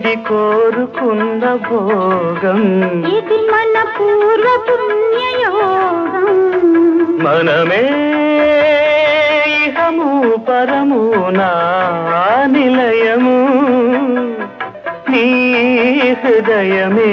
ఇది కోరుకున్న భోగం ఇది మన పూర్వ పుణ్యయోగం మనమే ఇహము పరము నా నిలయము నీ హృదయమే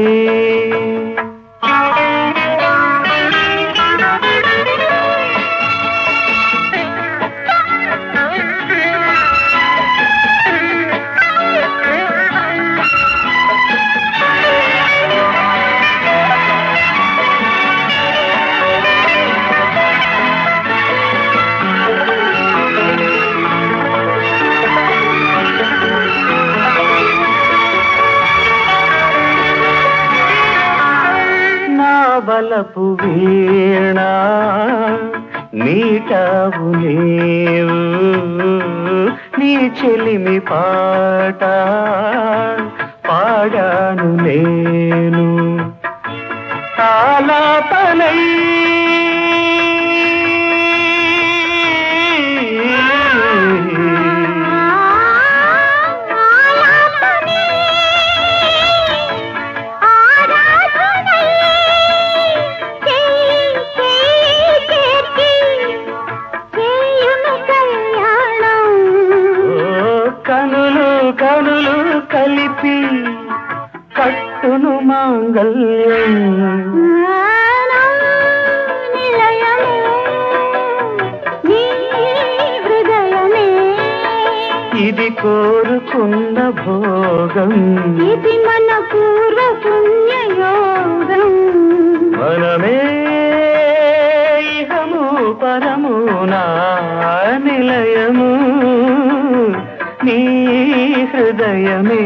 నా బలపు వీణ నీటావు నీవు నీ చెలిమి పాట పాడాను నేను ఆలాపనై ఆలాపనే, ఆరాధనే, చేయి, చేయి చేర్చి, చేయును కళ్యాణం. ఓ కనులు కనులు కలిపి కట్టును మాంగల్యం జ్ఞానం నిలయము, నీ హృదయమే. ఇది కోరుకున్న భోగం ఇది మన పూర్వ పుణ్యయోగం మనమే ఇహము పరము నా నిలయము నీ హృదయమే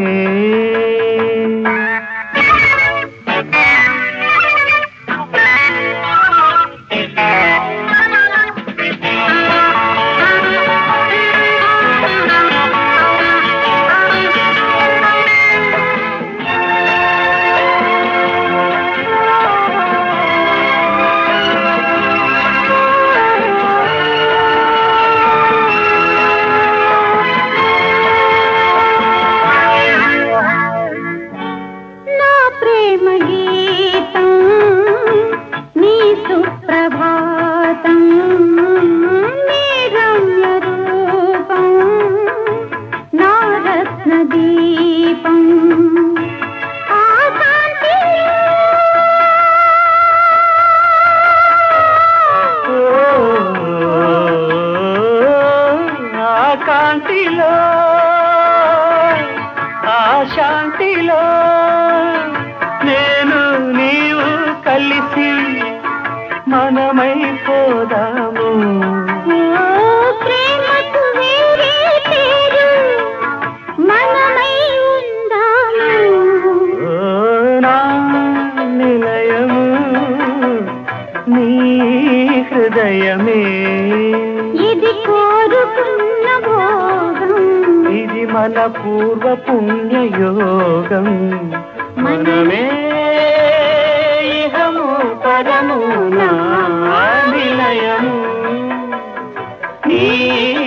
నా ప్రేమ గీతం నీ సుప్రభాతం నీ రమ్య రూపం నా రత్న దీపం ఆ కాంతిలో ఆ కాంతిలో ఆ శాంతిలో నేను నీవు కలిసి మనమైపోదాము ఓ ప్రేమకు వేరే పేరు మనమై ఉందాము ఓ నా నిలయము నీ హృదయమే ఇది కోరుకున్న భోగం ఇది మన పూర్వ పుణ్యయోగం మనమే ఇహము పరము నా నిలయము నీ